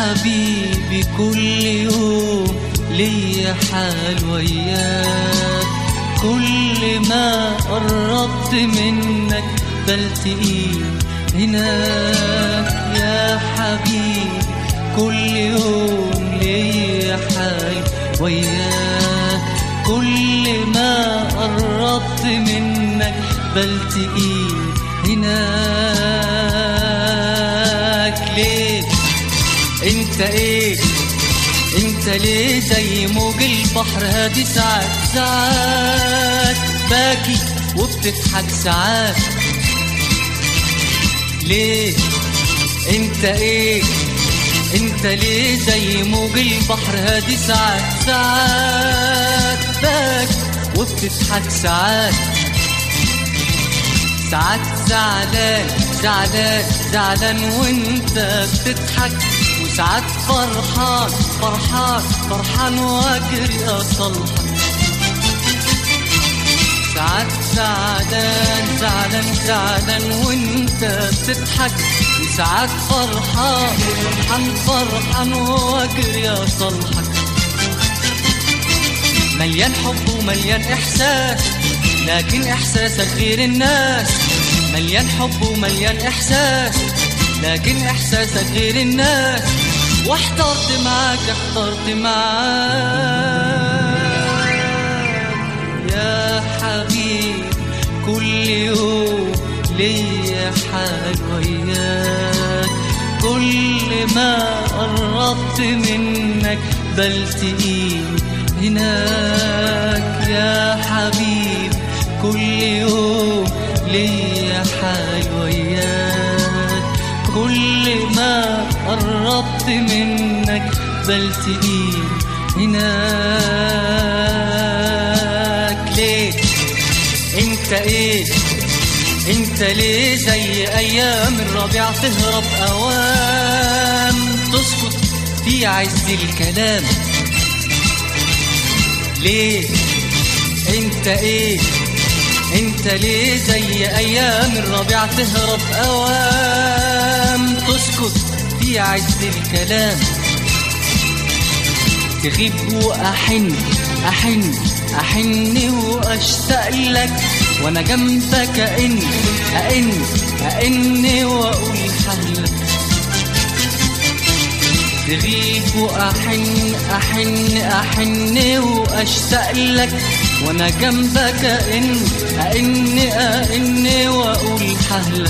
حبيبي كل يوم ليا حال وياك كل ما قربت منك بلتقيك هناك يا حبيبي كل يوم ليا حال وياك كل ما قربت منك بلتقيك هناك ليه انت ايه انت ليه زي موج البحر هادي ساعات ساعات باكي وبتضحك ساعات ليه انت ايه انت ليه زي موج البحر هادي ساعات ساعات باكي وبتضحك ساعات ساعات زعلان زعلان زعلان وانت بتضحك وساعات فرحان فرحان فرحان واجري اصلحك ساعات زعلان زعلان زعلان وانت بتضحك وساعات فرحان فرحان فرحان واجري اصلحك مليان حب ومليان احساس لكن احساسك غير الناس مليان حب ومليان احساس لكن احساسك غير الناس واحترت معاك احترت معاك يا حبيبي كل يوم ليا حال وياك كل ما قربت منك بلتقيك هناك يا حبيبي كل يوم ليا حال وياك كل ما قربت منك بلتقيك هناك ليه انت ايه انت ليه زي ايام الربيع تهرب اوام تسكت في عز الكلام ليه انت ايه انت ليه زي ايام الربيع تهرب اوام تسكت في عز الكلام تغيب واحن احن احن واشتاق لك وانا جنبك ائن ائن ائن واقول حلك تغيب واحن احن احن واشتاق لك وانا جنبك ائن ائن ائن واقول حهلك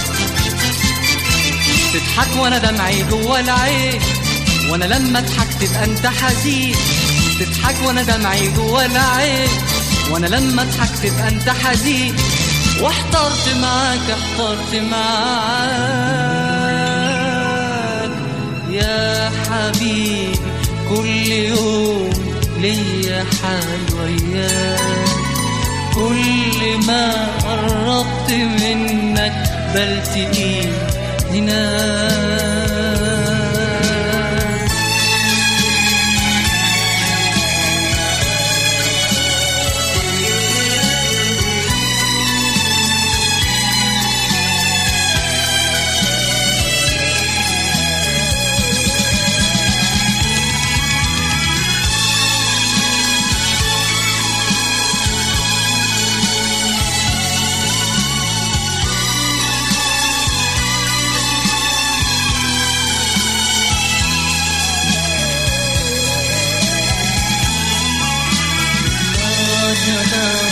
تضحك وانا دمعي جوا العين وانا لما اضحك تبقى انت حزين تضحك وانا دمعي جوا العين وانا لما اضحك تبقى انت حزين واحترت معاك احترت معاك يا حبيبي كل يوم ليا حال وياك كل ما قربت منك بلتقيك هناك da da